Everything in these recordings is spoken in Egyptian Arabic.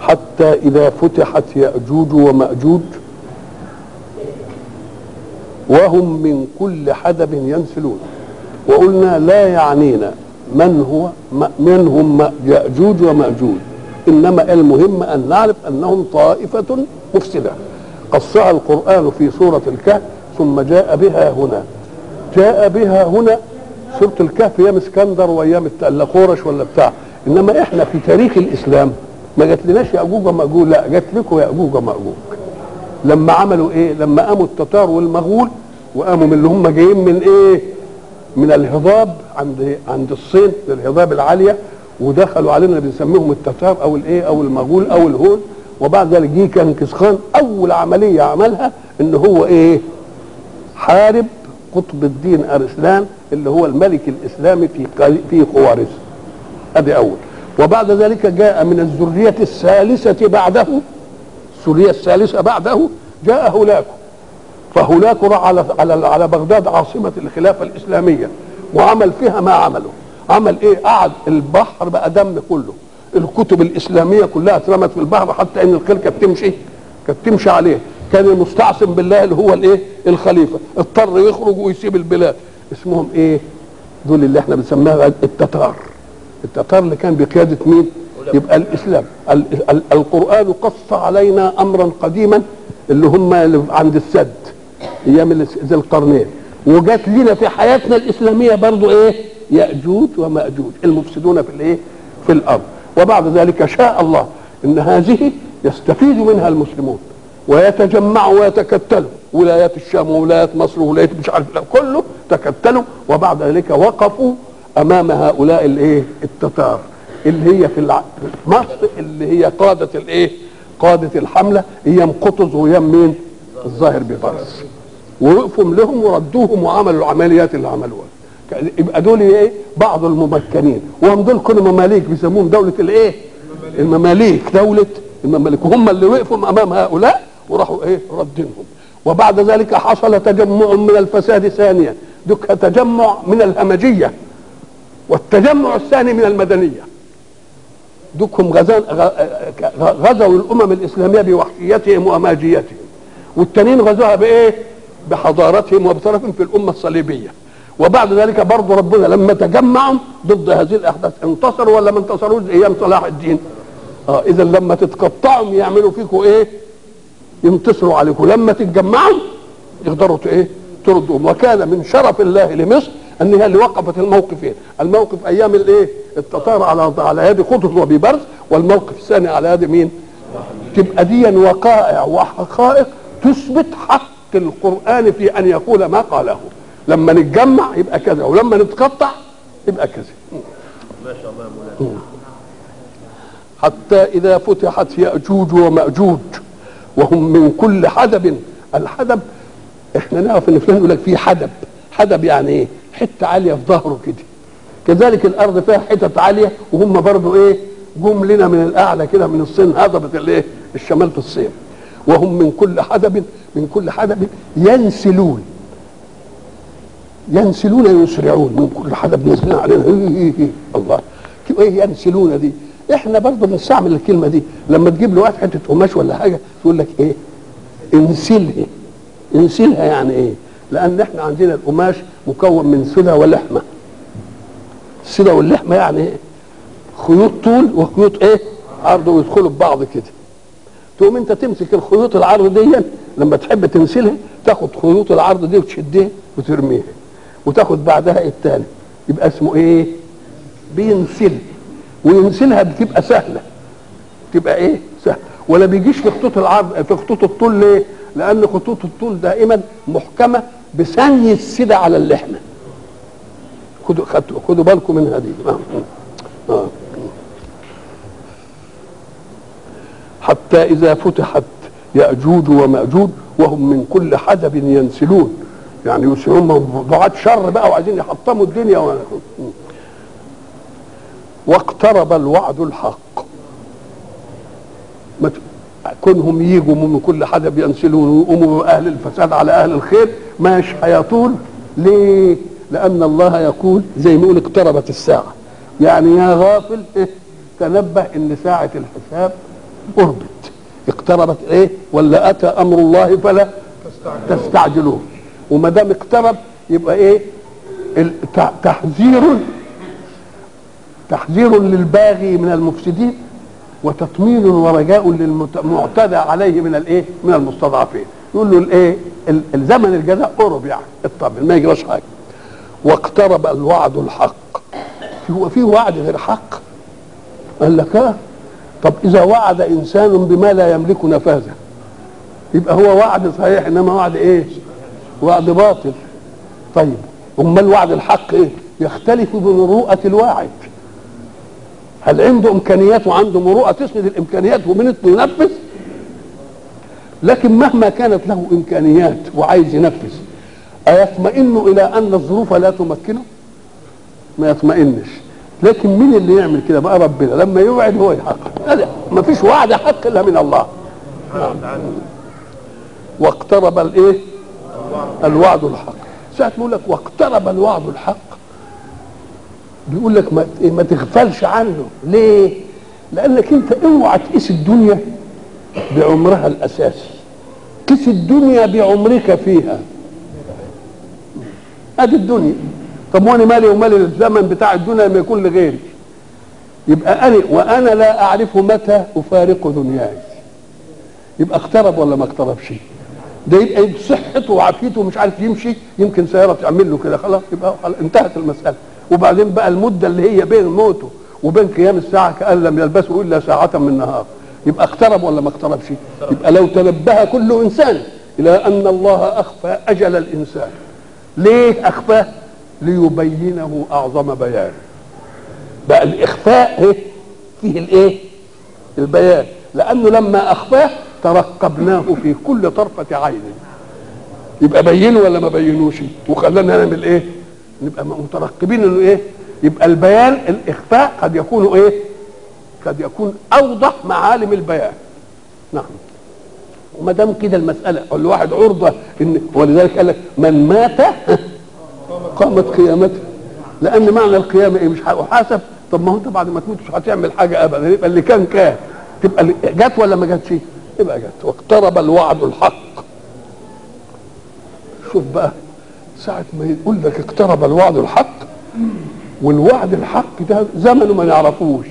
حتى إذا فتحت يأجوج ومأجوج وهم من كل حدب ينسلون وقلنا لا يعنينا من هو من هم يأجوج ومأجوج إنما المهم أن نعرف أنهم طائفة مفسدة قصها القرآن في سورة الكهف ثم جاء بها هنا جاء بها هنا سورة الكهف أيام اسكندر وأيام لا قرش ولا بتاع إنما إحنا في تاريخ الإسلام ما جاتلناش يأجوج ومأجوج لا جات لكم يأجوج ومأجوج لما عملوا إيه لما قاموا التتار والمغول وقاموا من اللي هم جايين من إيه من الهضاب عند عند الصين الهضاب العاليه ودخلوا علينا بنسميهم التتار او الايه او المغول او الهون وبعد ذلك جه كنكس خان اول عمليه عملها ان هو ايه حارب قطب الدين ارسلان اللي هو الملك الاسلامي في في خوارزم ادي اول وبعد ذلك جاء من الذريه الثالثه بعده الذريه الثالثه بعده جاء هولاكو فهولاكو راح على على على بغداد عاصمه الخلافه الاسلاميه وعمل فيها ما عمله عمل ايه قعد البحر بقى دم كله الكتب الاسلاميه كلها اترمت في البحر حتى ان الخيل كانت تمشي كانت تمشي عليه كان المستعصم بالله اللي هو الايه الخليفه اضطر يخرج ويسيب البلاد اسمهم ايه دول اللي احنا بنسميها التتار التتار اللي كان بقياده مين يبقى الاسلام ال ال القران قص علينا امرا قديما اللي هم عند السد ايام ذي القرنين وجات لنا في حياتنا الاسلاميه برضو ايه ياجوج وماجوج المفسدون في الايه في الارض وبعد ذلك شاء الله ان هذه يستفيد منها المسلمون ويتجمعوا ويتكتلوا ولايات الشام وولايات مصر وولايات مش عارف كله تكتلوا وبعد ذلك وقفوا امام هؤلاء الايه التتار اللي هي في مصر اللي هي قاده الايه قاده الحمله ايام قطز وايام مين الظاهر بفارس ووقفوا لهم وردوهم وعملوا العمليات اللي عملوها يبقى دول ايه بعض الممكنين وهم دول كانوا مماليك بيسموهم دوله الايه المماليك دوله المماليك وهم اللي وقفوا امام هؤلاء وراحوا ايه ردينهم وبعد ذلك حصل تجمع من الفساد ثانيا دك تجمع من الهمجيه والتجمع الثاني من المدنيه دكهم غزوا الامم الاسلاميه بوحشيتهم واماجيتهم والتانيين غزوها بايه بحضارتهم وبطرفهم في الامه الصليبيه وبعد ذلك برضه ربنا لما تجمعوا ضد هذه الاحداث انتصروا ولا ما انتصروش ايام صلاح الدين اه اذا لما تتقطعوا يعملوا فيكم ايه ينتصروا عليكم لما تتجمعوا يقدروا ايه تردهم وكان من شرف الله لمصر ان هي اللي وقفت الموقفين الموقف ايام الايه التتار على على يد قطز وبيبرز والموقف الثاني على يد مين تبقى دي وقائع وحقائق تثبت حق القران في ان يقول ما قاله لما نتجمع يبقى كذا ولما نتقطع يبقى كذا ما شاء الله يا مولانا حتى إذا فتحت يأجوج ومأجوج وهم من كل حدب الحدب احنا نعرف ان فلان يقول لك في حدب حدب يعني ايه حته عاليه في ظهره كده كذلك الارض فيها حتت عاليه وهم برضو ايه جم لنا من الاعلى كده من الصين هضبت الايه الشمال في الصين وهم من كل حدب من كل حدب ينسلون ينسلون يسرعون من كل حدب نازلين علينا هي هي هي. الله ايه ينسلون دي احنا برضه بنستعمل الكلمه دي لما تجيب لواحد حته قماش ولا حاجه تقول لك ايه انسلها انسلها يعني ايه لان احنا عندنا القماش مكون من سدى ولحمه السدى واللحمه يعني ايه خيوط طول وخيوط ايه عرض ويدخلوا ببعض كده تقوم انت تمسك الخيوط العرض دي لما تحب تنسلها تاخد خيوط العرض دي وتشدها وترميها وتاخد بعدها التاني يبقى اسمه ايه بينسل وينسلها بتبقى سهله تبقى ايه سهله ولا بيجيش في خطوط العرض في خطوط الطول ليه لان خطوط الطول دائما محكمه بثني السدى على اللحمه خدوا خدوا خدوا بالكم من هذه آه. آه. حتى اذا فتحت ياجوج وماجوج وهم من كل حدب ينسلون يعني يسرون دعاة شر بقى وعايزين يحطموا الدنيا و... واقترب الوعد الحق ما ت... كونهم يجوا من كل حدب ينسلون ويقوموا اهل الفساد على اهل الخير مش هيطول ليه؟ لان الله يقول زي ما يقول اقتربت الساعه يعني يا غافل إيه؟ تنبه ان ساعه الحساب قربت اقتربت ايه ولا اتى امر الله فلا تستعجلوه وما دام اقترب يبقى ايه الت- تحذير تحذير للباغي من المفسدين وتطمين ورجاء للمعتدى عليه من الايه من المستضعفين يقول له الايه ال- الزمن الجزاء قرب يعني اطمن ما يجراش حاجه واقترب الوعد الحق هو في وعد غير حق قال لك اه طب اذا وعد انسان بما لا يملك نفاذه يبقى هو وعد صحيح انما وعد ايه وعد باطل طيب امال الوعد الحق ايه يختلف بمروءه الواعد هل عنده امكانيات وعنده مروءه تسند الامكانيات ومن ينفذ لكن مهما كانت له امكانيات وعايز ينفذ ايطمئن الى ان الظروف لا تمكنه ما يطمئنش لكن مين اللي يعمل كده بقى ربنا لما يوعد هو يحقق هذا ما فيش وعد حق الا من الله واقترب الايه الوعد الحق ساعة بيقول لك واقترب الوعد الحق بيقول لك ما, ما تغفلش عنه ليه لانك انت اوعى تقيس الدنيا بعمرها الاساسي قيس الدنيا بعمرك فيها ادي الدنيا طب وانا مالي ومالي الزمن بتاع الدنيا لما يكون لغيري يبقى انا وانا لا اعرف متى افارق دنياي يبقى اقترب ولا ما اقتربش ده يبقى صحته وعافيته مش عارف يمشي يمكن سياره تعمل له كده خلاص يبقى خلاص انتهت المساله وبعدين بقى المده اللي هي بين موته وبين قيام الساعه كان لم يلبسه الا ساعه من نهار يبقى اقترب ولا ما اقتربش يبقى لو تنبه كل انسان الى ان الله اخفى اجل الانسان ليه اخفاه ليبينه اعظم بيان بقى الاخفاء ايه فيه الايه البيان لانه لما اخفاه ترقبناه في كل طرفه عين يبقى بينه ولا ما بينوش وخلانا نعمل ايه نبقى مترقبين انه ايه يبقى البيان الاخفاء قد يكون ايه قد يكون اوضح معالم البيان نعم وما دام كده المساله الواحد عرضه ان ولذلك قال لك من مات قامت قيامته لان معنى القيامه ايه مش هحاسب طب ما هو انت بعد ما تموت مش هتعمل حاجه ابدا يبقى اللي كان كان تبقى اللي جت ولا ما جاتش يبقى جت واقترب الوعد الحق شوف بقى ساعة ما يقول لك اقترب الوعد الحق والوعد الحق ده زمنه ما نعرفوش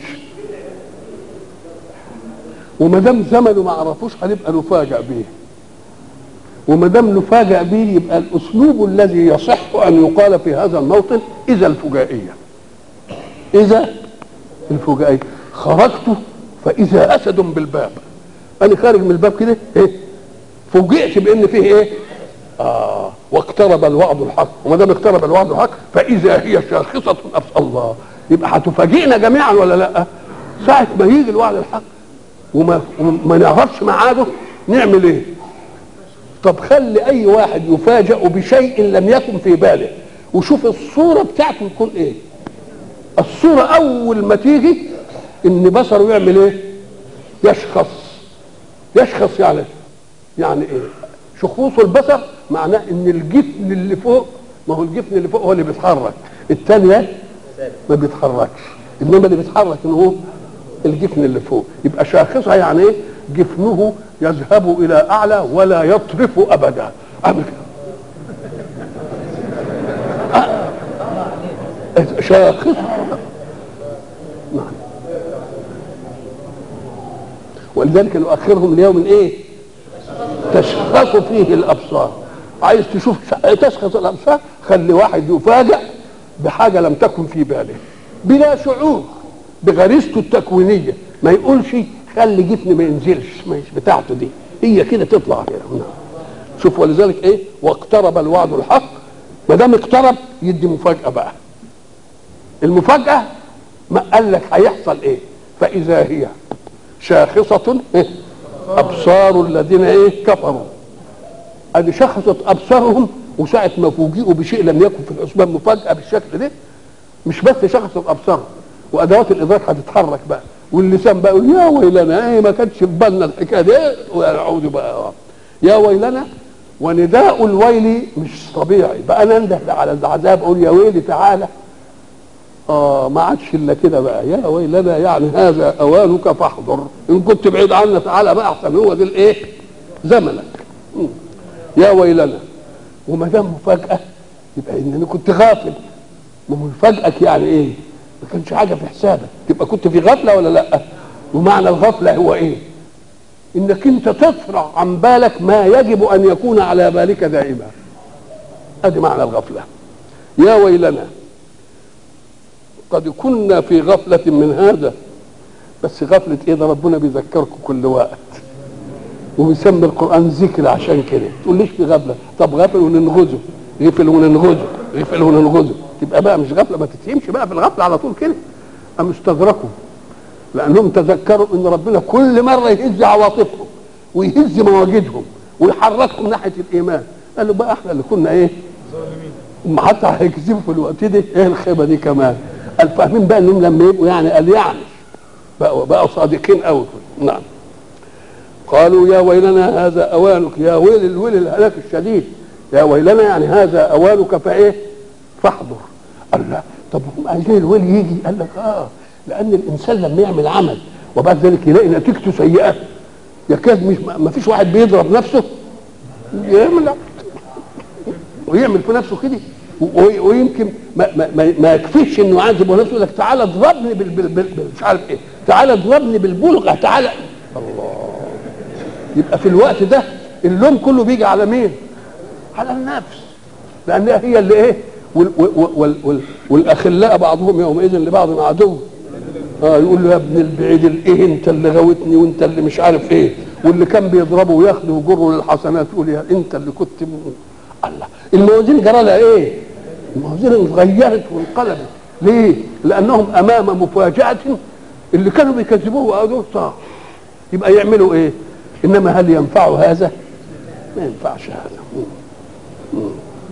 وما دام زمنه ما عرفوش هنبقى نفاجأ به وما دام نفاجأ به يبقى الأسلوب الذي يصح أن يقال في هذا الموطن إذا الفجائية إذا الفجائية خرجت فإذا أسد بالباب أنا خارج من الباب كده إيه فوجئت بأن فيه إيه آه واقترب الوعد الحق وما دام اقترب الوعد الحق فإذا هي شاخصة أبص الله يبقى هتفاجئنا جميعا ولا لا ساعة ما يجي الوعد الحق وما, وما نعرفش ميعاده نعمل ايه طب خلي اي واحد يفاجأ بشيء لم يكن في باله وشوف الصورة بتاعته تكون ايه الصورة اول ما تيجي ان بصره يعمل ايه يشخص يشخص يعني يعني ايه شخوص البصر معناه ان الجفن اللي فوق ما هو الجفن اللي فوق هو اللي بيتحرك الثانية ما بيتحركش انما اللي بيتحرك ان هو الجفن اللي فوق يبقى شاخصها يعني ايه جفنه يذهب الى اعلى ولا يطرف ابدا عامل كده آه. شاخصها نعم ولذلك نؤخرهم ليوم ايه تشخص فيه الابصار عايز تشوف تشخص الابصار خلي واحد يفاجأ بحاجه لم تكن في باله بلا شعور بغريزته التكوينيه ما يقولش خلي جفن ما ينزلش مش بتاعته دي هي كده تطلع كده شوف ولذلك ايه واقترب الوعد الحق ما دام اقترب يدي مفاجاه بقى المفاجاه ما قال لك هيحصل ايه فاذا هي شاخصه إيه؟ ابصار الذين ايه كفروا ادي شخصت ابصارهم وساعه ما فوجئوا بشيء لم يكن في الحسبان مفاجاه بالشكل ده مش بس شخصت ابصارهم وادوات الادراك هتتحرك بقى واللسان بقى يقول يا ويلنا ايه ما كانش في بالنا الحكايه دي ويعود بقى يا ويلنا ونداء الويل مش طبيعي بقى ننده على العذاب اقول يا ويلي تعالى اه ما عادش الا كده بقى يا ويلنا يعني هذا اوانك فاحضر ان كنت بعيد عنا تعالى بقى احسن هو ده الايه زمنك مم. يا ويلنا وما دام مفاجاه يبقى انني كنت غافل ما هو مفاجأك يعني ايه ما كانش حاجه في حسابك تبقى كنت في غفله ولا لا ومعنى الغفله هو ايه انك انت تطرح عن بالك ما يجب ان يكون على بالك دائما ادي معنى الغفله يا ويلنا قد كنا في غفلة من هذا بس غفلة ايه ده ربنا بيذكركم كل وقت وبيسمي القرآن ذكر عشان كده تقوليش في غفلة طب غفل وننغزه غفل وننغزه غفل وننغزه تبقى بقى مش غفلة ما تتهمش بقى في الغفلة على طول كده أم استدركوا لأنهم تذكروا إن ربنا كل مرة يهز عواطفهم ويهز مواجدهم ويحركهم ناحية الإيمان قالوا بقى احنا اللي كنا ايه هم حتى هيكذبوا في الوقت ده ايه الخيبه دي كمان قال فاهمين بقى انهم لما يبقوا يعني قال يعني بقوا بقوا صادقين قوي نعم قالوا يا ويلنا هذا اوانك يا ويل الويل الهلاك الشديد يا ويلنا يعني هذا اوانك فايه فاحضر قال لا طب هم عايزين الويل يجي قال لك اه لان الانسان لما يعمل عمل وبعد ذلك يلاقي نتيجته سيئه يكاد مش ما فيش واحد بيضرب نفسه يعمل ويعمل في نفسه كده و- ويمكن ما, ما, ما, ما يكفيش انه يعذب نفسه يقول لك تعالى اضربني بال, بال, بال, بال مش عارف ايه تعالى اضربني بالبلغه تعالى الله يبقى في الوقت ده اللوم كله بيجي على مين؟ على النفس لانها هي اللي ايه؟ وال وال وال وال والاخلاء بعضهم يومئذ لبعض عدو اه يقول له يا ابن البعيد الايه انت اللي غوتني وانت اللي مش عارف ايه واللي كان بيضربه وياخده ويجره للحسنات يقول يا انت اللي كنت م- الله الموازين جرى لها ايه؟ الموازين اتغيرت وانقلبت ليه؟ لانهم امام مفاجاه اللي كانوا بيكذبوه وقالوا صح يبقى يعملوا ايه؟ انما هل ينفع هذا؟ ما ينفعش هذا مم. مم.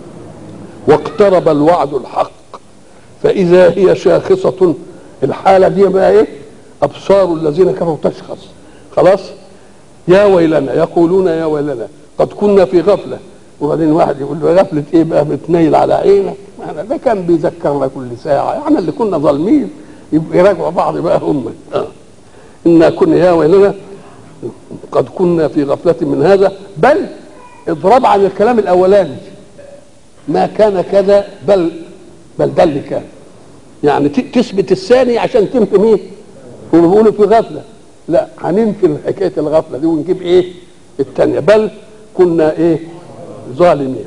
واقترب الوعد الحق فإذا هي شاخصة الحالة دي بقى إيه؟ أبصار الذين كفروا تشخص خلاص؟ يا ويلنا يقولون يا ويلنا قد كنا في غفلة وبعدين واحد يقول له غفلة إيه بقى بتنيل على عينك؟ أنا ده كان بيذكرنا كل ساعة احنا اللي كنا ظالمين يبقى يراجعوا بعض بقى هم آه. إنا كنا يا ويلنا قد كنا في غفلة من هذا بل اضراب عن الكلام الأولاني ما كان كذا بل بل ده اللي كان يعني ت- تثبت الثاني عشان تنفي مين هم بيقولوا في غفله لا هننفي حكايه الغفله دي ونجيب ايه الثانيه بل كنا ايه ظالمين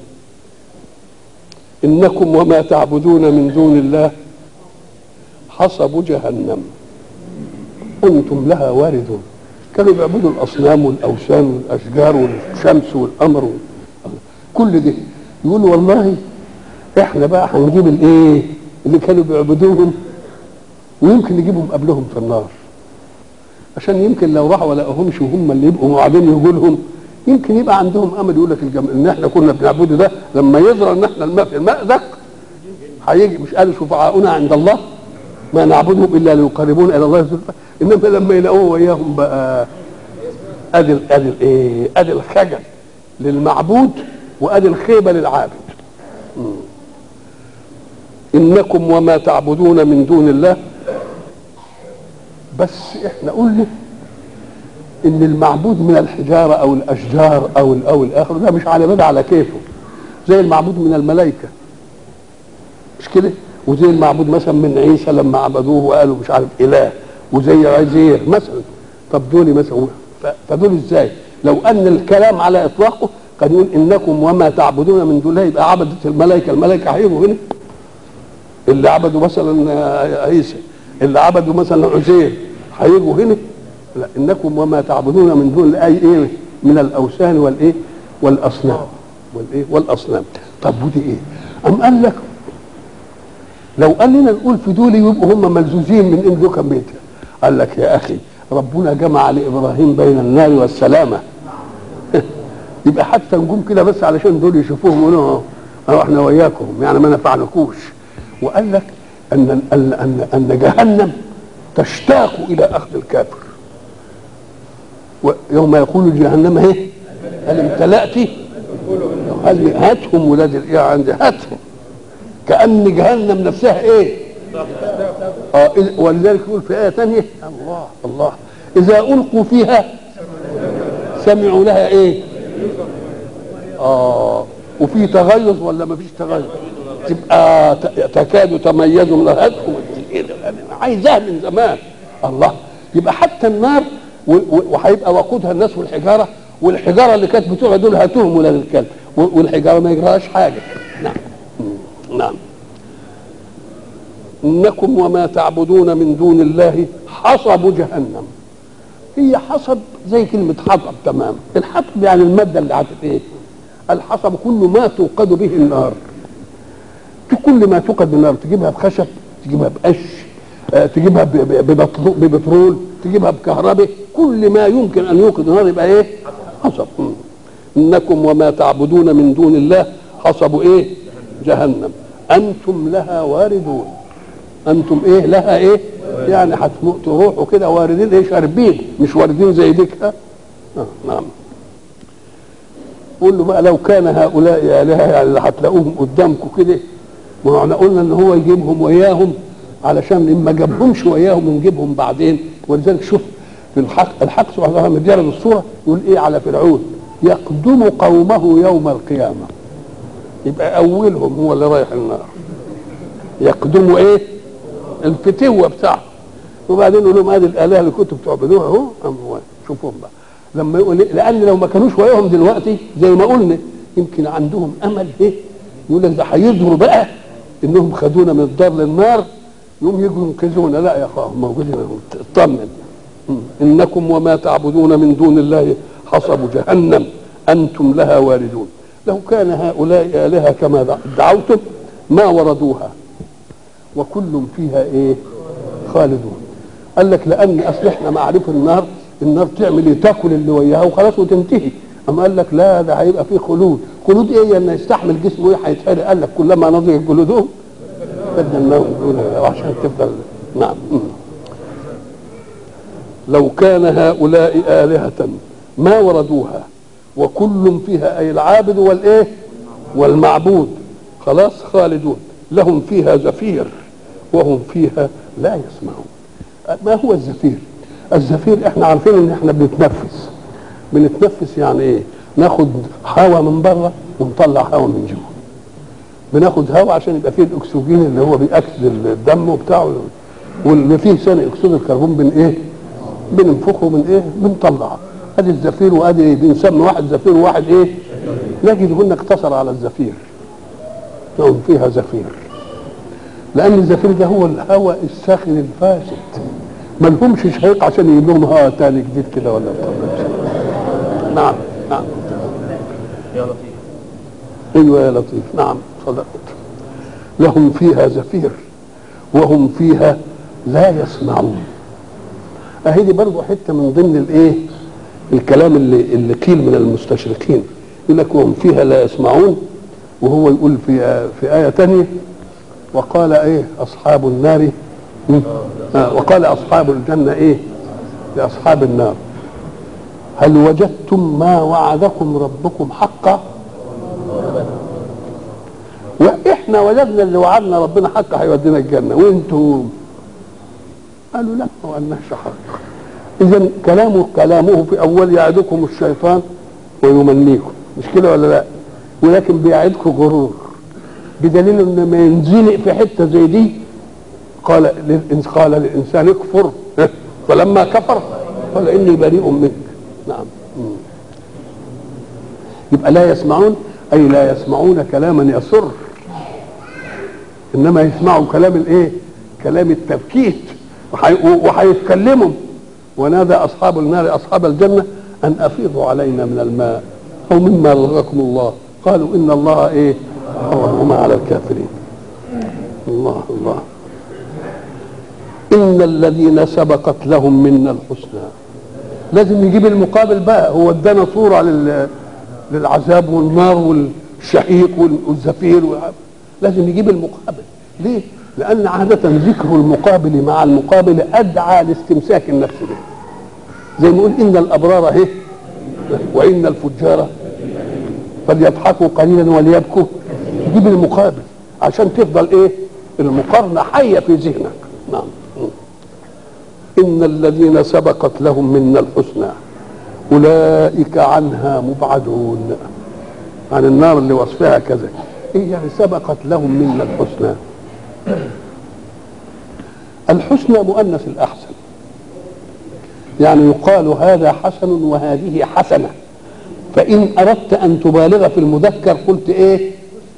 انكم وما تعبدون من دون الله حصب جهنم انتم لها واردون كانوا بيعبدوا الاصنام والاوثان والاشجار والشمس والقمر وال... كل ده يقولوا والله احنا بقى هنجيب الايه اللي كانوا بيعبدوهم ويمكن نجيبهم قبلهم في النار عشان يمكن لو راحوا ولا لقوهمش وهم اللي يبقوا وبعدين يقول لهم يمكن يبقى عندهم امل يقول لك الجم... ان احنا كنا بنعبده ده لما يظهر ان احنا الماء في الماء ده هيجي مش قالوا شفعاؤنا عند الله ما نعبدهم الا ليقربونا الى الله زلفى انما لما يلاقوه وياهم بقى ادي ال- ادي الايه ادي الخجل للمعبود وادي الخيبه للعابد مم. انكم وما تعبدون من دون الله بس احنا قلنا ان المعبود من الحجاره او الاشجار او ال- او الاخر ده مش على بدا على كيفه زي المعبود من الملائكه مش كده وزي المعبود مثلا من عيسى لما عبدوه وقالوا مش عارف اله وزي عزير مثلا طب دول مثلا ف- فدول ازاي لو ان الكلام على اطلاقه كان يقول انكم وما تعبدون من دون الله يبقى عبدت الملائكه الملائكه هيجوا هنا اللي عبدوا مثلا عيسى اللي عبدوا مثلا عزير هيجوا هنا لا انكم وما تعبدون من دون الله اي ايه من الاوثان والايه والاصنام والايه والاصنام طب ودي ايه ام قال لك لو قال لنا نقول في دول يبقوا هم ملزوزين من ان ذكر بيتها قال لك يا اخي ربنا جمع لابراهيم بين النار والسلامه يبقى حتى نقوم كده بس علشان دول يشوفوهم يقولوا اه احنا وياكم يعني ما نفعنكوش وقال لك ان ان ان, أن جهنم تشتاق الى اخذ الكافر ويوم يقول جهنم ايه هل امتلأت هل هاتهم ولاد الايه عندي هاتهم كأن جهنم نفسها ايه اه إذ- ولذلك يقول في ايه ثانيه الله الله اذا القوا فيها سمعوا لها ايه اه وفي تغيظ ولا ما فيش تغيظ تبقى ت- تكاد تميز من الهدف عايزاها من زمان الله يبقى حتى النار و- و- وهيبقى وقودها الناس والحجاره والحجاره اللي كانت بتوع دول هاتوهم ولاد الكلب و- والحجاره ما يجراش حاجه نعم مم. نعم انكم وما تعبدون من دون الله حصب جهنم هي حصب زي كلمة حطب تمام الحطب يعني المادة اللي عارف ايه الحصب كل ما توقد به النار كل ما توقد بالنار تجيبها بخشب تجيبها بقش آه، تجيبها ب- ب- ببطرو- ببترول تجيبها بكهرباء كل ما يمكن ان يوقد النار يبقى ايه حصب مم. انكم وما تعبدون من دون الله حصب ايه جهنم انتم لها واردون انتم ايه لها ايه يعني هتمو- تروحوا كده واردين ايه شاربين مش واردين زي ديك ها آه نعم قول له بقى لو كان هؤلاء الهه يعني اللي هتلاقوهم قدامكم كده ما هو احنا قلنا ان هو يجيبهم وياهم علشان ان ما جابهمش وياهم نجيبهم بعدين ولذلك شوف في الحق الحق سبحانه وتعالى لما بيعرض الصوره يقول ايه على فرعون يقدم قومه يوم القيامه يبقى اولهم هو اللي رايح النار يقدموا ايه الفتوه بتاعه وبعدين يقول لهم ادي الالهه اللي كنتوا بتعبدوها اهو أم هو شوفهم بقى لما يقول إيه؟ لان لو ما كانوش وياهم دلوقتي زي ما قلنا يمكن عندهم امل ايه يقول لك ده هيظهروا بقى انهم خدونا من الدار للنار يوم يجوا ينقذونا لا يا اخوان موجودين أهو. اطمن مم. انكم وما تعبدون من دون الله حصب جهنم انتم لها واردون لو كان هؤلاء الهه كما دعوتم ما وردوها وكل فيها ايه خالدون قال لك لان اصل احنا معرفه النار النار تعمل ايه تاكل اللي وياها وخلاص وتنتهي اما قال لك لا ده هيبقى فيه خلود خلود ايه ان يستحمل جسمه ايه هيتحرق قال لك كلما نضجت جلودهم بدلناهم جلودا عشان تفضل نعم مم. لو كان هؤلاء آلهة ما وردوها وكل فيها أي العابد والإيه والمعبود خلاص خالدون لهم فيها زفير وهم فيها لا يسمعون ما هو الزفير الزفير احنا عارفين ان احنا بنتنفس بنتنفس يعني ايه ناخد هواء من بره ونطلع هواء من جوه بناخد هواء عشان يبقى فيه الاكسجين اللي هو بيأكسد الدم وبتاعه واللي فيه ثاني اكسيد الكربون بن ايه بننفخه من ايه بنطلعه ادي الزفير وادي بنسمي واحد زفير وواحد ايه نجد هنا اقتصر على الزفير لهم فيها زفير لان الزفير ده هو الهواء الساخن الفاسد ما لهمش شهيق عشان يجيب لهم هواء تاني جديد كده ولا بتاع نعم نعم يا لطيف ايوه يا لطيف نعم صدقت لهم فيها زفير وهم فيها لا يسمعون اهي دي برضه حته من ضمن الايه الكلام اللي اللي قيل من المستشرقين يقول لك وهم فيها لا يسمعون وهو يقول في في ايه ثانيه وقال ايه اصحاب النار م? آه وقال اصحاب الجنه ايه لاصحاب النار هل وجدتم ما وعدكم ربكم حقا واحنا وجدنا اللي وعدنا ربنا حقا هيودينا الجنه وانتم قالوا لا ما قالناش حق اذا كلامه كلامه في اول يعدكم الشيطان ويمنيكم مش كده ولا لا ولكن بيعدكم غرور بدليل ان ما ينزلق في حته زي دي قال للإنس قال للانسان اكفر فلما كفر قال اني بريء منك نعم مم. يبقى لا يسمعون اي لا يسمعون كلاما يسر انما يسمعوا كلام الايه كلام التبكيت وحي- وهيتكلموا ونادى اصحاب النار اصحاب الجنه ان افيضوا علينا من الماء او مما رزقكم الله قالوا ان الله ايه حرمهما على الكافرين الله الله ان الذين سبقت لهم منا الحسنى لازم يجيب المقابل بقى هو ادانا صوره لل للعذاب والنار والشهيق والزفير و- لازم يجيب المقابل ليه؟ لأن عادة ذكر المقابل مع المقابل أدعى لاستمساك النفس به زي ما يقول إن الأبرار أهي وإن الفجار فليضحكوا قليلا وليبكوا يجيب المقابل عشان تفضل إيه؟ المقارنة حية في ذهنك نعم إن الذين سبقت لهم منا الحسنى أولئك عنها مبعدون عن النار اللي وصفها كذا إيه يعني سبقت لهم منا الحسنى الحسنى مؤنث الأحسن يعني يقال هذا حسن وهذه حسنة فإن أردت أن تبالغ في المذكر قلت إيه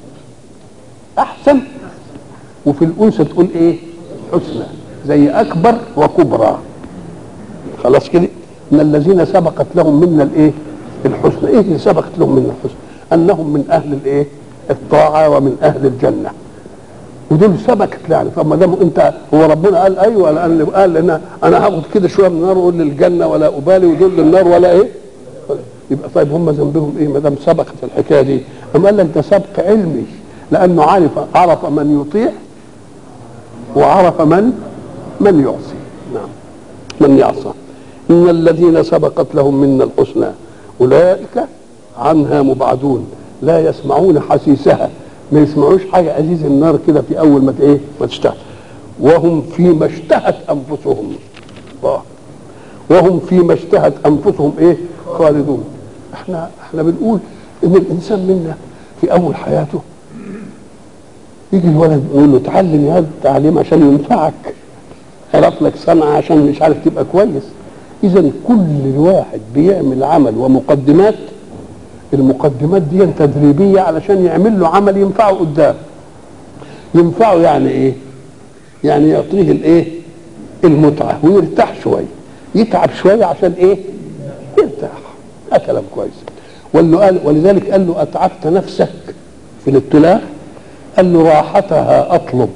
أحسن وفي الأنثى تقول إيه حسنى زي أكبر وكبرى خلاص كده ان الذين سبقت لهم منا الايه الحسنى ايه اللي سبقت لهم منا الحسنى انهم من اهل الايه الطاعه ومن اهل الجنه ودول سبقت يعني فما دام انت هو ربنا قال ايوه لان قال لنا انا هاخد كده شويه من النار واقول للجنه ولا ابالي ودول للنار ولا ايه يبقى طيب هم ذنبهم ايه ما دام سبقت الحكايه دي اما قال لك ده سبق علمي لانه عرف عرف من يطيع وعرف من من يعصي نعم من يعصى إن الذين سبقت لهم منا الحسنى أولئك عنها مبعدون لا يسمعون حسيسها ما يسمعوش حاجة أزيز النار كده في أول ما إيه ما تشتهي وهم فيما اشتهت أنفسهم الله وهم فيما اشتهت أنفسهم إيه خالدون احنا احنا بنقول إن الإنسان منا في أول حياته يجي الولد يقول له تعلم يا هذا التعليم عشان ينفعك عرف لك صنعة عشان مش عارف تبقى كويس اذا كل واحد بيعمل عمل ومقدمات المقدمات دي تدريبيه علشان يعمل له عمل ينفعه قدام ينفعه يعني ايه يعني يعطيه الايه المتعه ويرتاح شويه يتعب شويه عشان ايه يرتاح ده كلام كويس وله قال ولذلك قال له اتعبت نفسك في الابتلاء قال له راحتها اطلب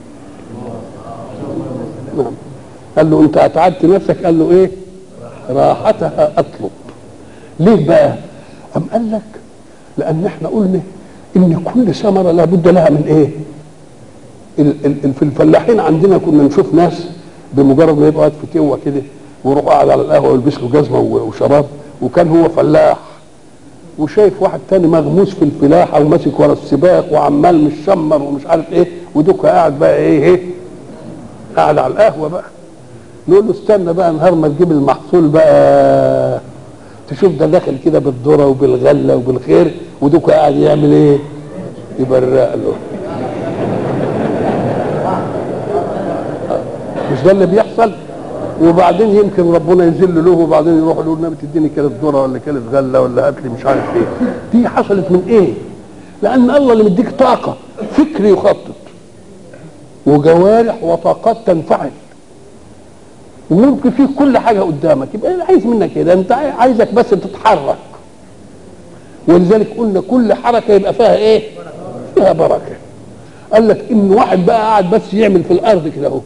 نعم قال له انت اتعبت نفسك قال له ايه راحتها اطلب ليه بقى ام قال لك لان احنا قلنا ان كل ثمره لابد لها من ايه ال- ال- في الفلاحين عندنا كنا نشوف ناس بمجرد ما يبقى قاعد في توه كده ويروح قاعد على القهوه ويلبس له جزمه و- وشراب وكان هو فلاح وشايف واحد تاني مغموس في الفلاحه وماسك ورا السباق وعمال مشمر ومش عارف ايه ودوك قاعد بقى ايه ايه قاعد على القهوه بقى نقول له استنى بقى نهار ما تجيب المحصول بقى تشوف ده داخل كده بالذره وبالغله وبالخير ودوك قاعد يعمل ايه؟ يبرق له مش ده اللي بيحصل وبعدين يمكن ربنا يذل له وبعدين يروح يقول النبي تديني كيلو ذره ولا كيلو غله ولا هات لي مش عارف ايه دي حصلت من ايه؟ لان الله اللي مديك طاقه فكر يخطط وجوارح وطاقات تنفعل وممكن فيه كل حاجه قدامك يبقى أنا عايز منك كده انت عايزك بس تتحرك ولذلك قلنا كل حركه يبقى فيها ايه؟ فيها بركه قال لك ان واحد بقى قاعد بس يعمل في الارض كده اهو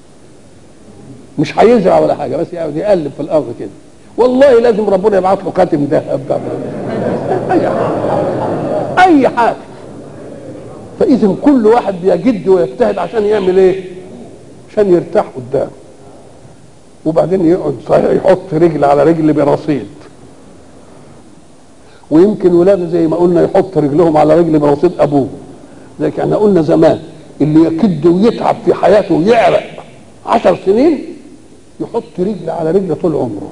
مش هيزرع ولا حاجه بس يقعد يقلب في الارض كده والله لازم ربنا يبعت له خاتم ذهب بقى. اي حاجه اي حاجه فاذا كل واحد بيجد ويجتهد عشان يعمل ايه؟ عشان يرتاح قدام وبعدين يقعد صحيح يحط رجل على رجل برصيد ويمكن ولاده زي ما قلنا يحط رجلهم على رجل برصيد ابوه زي احنا قلنا زمان اللي يكد ويتعب في حياته ويعرق عشر سنين يحط رجل على رجل طول عمره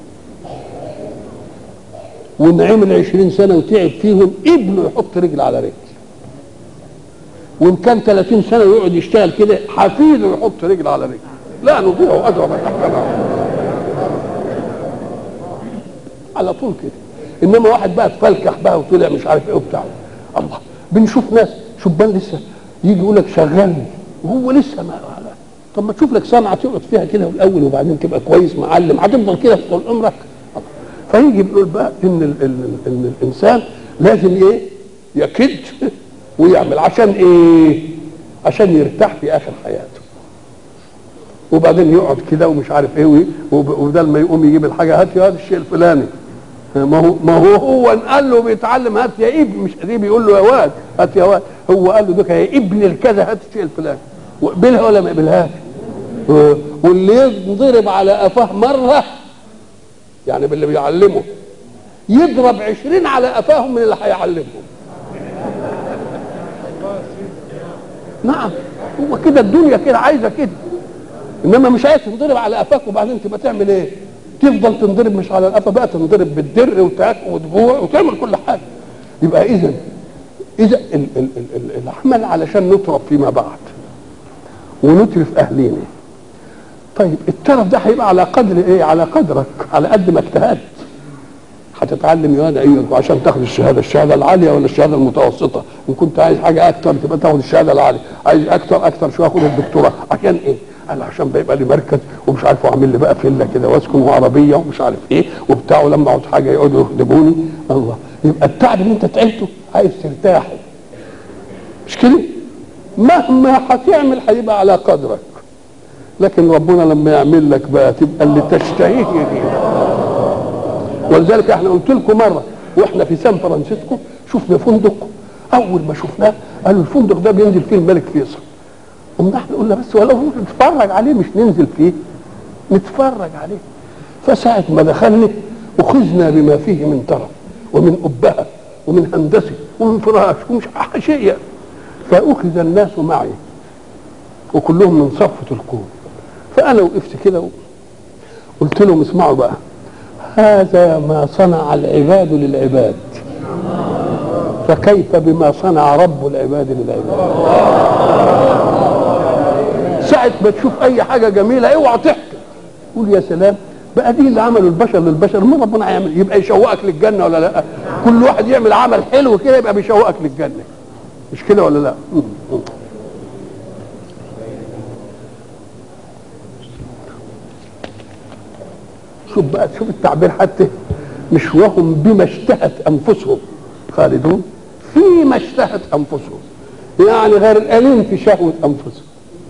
وان عمل عشرين سنه وتعب فيهم ابنه يحط رجل على رجل وان كان 30 سنه ويقعد يشتغل كده حفيده يحط رجل على رجل لا نضيع اجر من تحتنا على طول كده انما واحد بقى اتفلكح بقى وطلع مش عارف ايه وبتاع الله بنشوف ناس شبان لسه يجي يقول لك شغلني وهو لسه ما طب ما تشوف لك صنعه تقعد فيها كده الاول وبعدين تبقى كويس معلم هتفضل كده طول عمرك فيجي بيقول بقى ان ال ال ان الانسان لازم ايه يكد ويعمل عشان ايه عشان يرتاح في اخر حياته وبعدين يقعد كده ومش عارف ايه وإيه، وب- وبدل ما يقوم يجيب الحاجه هات يا هذا الشيء الفلاني ما هو ما هو هو قال له بيتعلم هات يا ابن مش دي بيقول له يا واد هات يا واد هو قال له ده يا ابن الكذا هات الشيء الفلاني وقبلها ولا ما قبلهاش و- واللي ينضرب على قفاه مره يعني باللي بيعلمه يضرب عشرين على قفاهم من اللي هيعلمهم نعم هو كده الدنيا كده عايزه كده انما مش عايز تنضرب على قفاك وبعدين تبقى تعمل ايه تفضل تنضرب مش على القفا بقى تنضرب بالدر وتاك وتجوع وتعمل كل حاجه يبقى اذا اذا ال- ال- ال- ال- العمل علشان نترف فيما بعد ونترف اهلينا طيب الترف ده هيبقى على قدر ايه على قدرك على قد ما اجتهدت هتتعلم يا ايه عشان تاخد الشهاده الشهاده العاليه ولا الشهاده المتوسطه ان كنت عايز حاجه اكتر تبقى تاخد الشهاده العاليه عايز اكتر اكتر شويه خد الدكتوراه عشان ايه قال عشان بيبقى لي مركز ومش عارف اعمل لي بقى فيلا كده واسكن وعربيه ومش عارف ايه وبتاع ولما اعوز حاجه يقعدوا يخدموني الله يبقى التعب اللي انت تعبته عايز ترتاح مش كده مهما هتعمل هيبقى على قدرك لكن ربنا لما يعمل لك بقى تبقى اللي تشتهيه يجيب ولذلك احنا قلت لكم مره واحنا في سان فرانسيسكو شفنا فندق اول ما شفناه قالوا الفندق ده بينزل فيه الملك فيصل قمنا احنا قلنا بس ولو نتفرج عليه مش ننزل فيه نتفرج عليه فساعة ما دخلنا أخذنا بما فيه من طرف ومن أبهة ومن هندسة ومن فراش ومش حاشية فأخذ الناس معي وكلهم من صفة القوم فأنا وقفت كده قلت لهم اسمعوا بقى هذا ما صنع العباد للعباد فكيف بما صنع رب العباد للعباد ساعة ما تشوف أي حاجة جميلة اوعى تحكي قول يا سلام بقى دي اللي عمله البشر للبشر ما ربنا هيعمل يبقى يشوقك للجنة ولا لا كل واحد يعمل عمل حلو كده يبقى بيشوقك للجنة مش كده ولا لا م- م. شوف بقى شوف التعبير حتى مش وهم بما اشتهت انفسهم خالدون فيما اشتهت انفسهم يعني غرقانين في شهوه انفسهم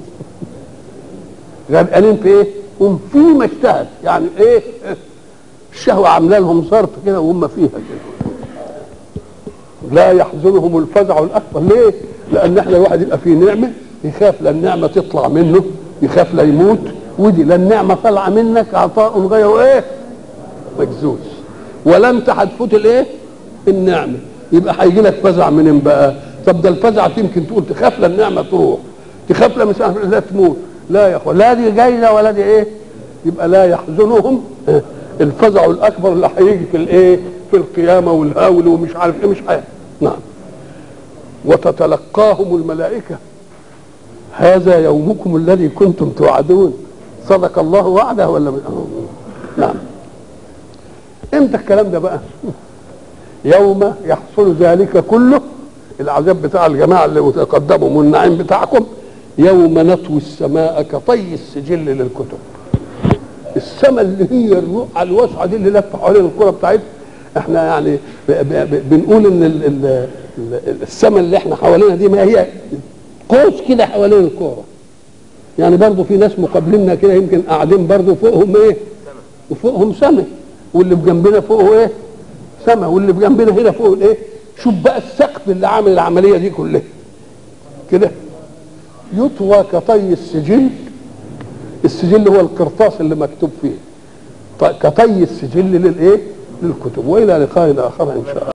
غرقانين في ايه؟ هم فيما اشتهت يعني ايه؟ الشهوه عامله لهم ظرف كده وهم فيها كده لا يحزنهم الفزع الاكبر ليه؟ لان احنا الواحد يبقى فيه نعمه يخاف لا النعمه تطلع منه يخاف لا يموت ودي لا النعمه طالعه منك عطاء غير ايه؟ مجزوز ولا انت هتفوت الايه؟ النعمه يبقى هيجي لك فزع منين بقى؟ طب ده الفزع يمكن تقول تخاف لا النعمه تروح تخاف لا مش عارف لا تموت لا يا اخوان لا دي جايه ولا دي ايه؟ يبقى لا يحزنهم الفزع الاكبر اللي هيجي في الايه؟ في القيامه والهول ومش عارف ايه مش عارف نعم وتتلقاهم الملائكه هذا يومكم الذي كنتم توعدون صدق الله وعده ولا من نعم امتى الكلام ده بقى يوم يحصل ذلك كله العذاب بتاع الجماعه اللي تقدموا والنعيم بتاعكم يوم نطوي السماء كطي السجل للكتب السماء اللي هي الرقعه الواسعه دي اللي لفه حوالين الكره بتاعتنا احنا يعني ب ب ب بنقول ان ال ال ال السماء اللي احنا حوالينا دي ما هي قوس كده حوالين الكوره يعني برضه في ناس مقابليننا كده يمكن قاعدين برضه فوقهم ايه وفوقهم سماء واللي بجنبنا فوقه ايه سماء واللي بجنبنا هنا فوق الايه شوف بقى السقف اللي عامل العمليه دي كلها كده يطوى كطي السجل السجل هو القرطاس اللي مكتوب فيه ط- كطي السجل للايه للكتب والى لقاء اخر ان شاء الله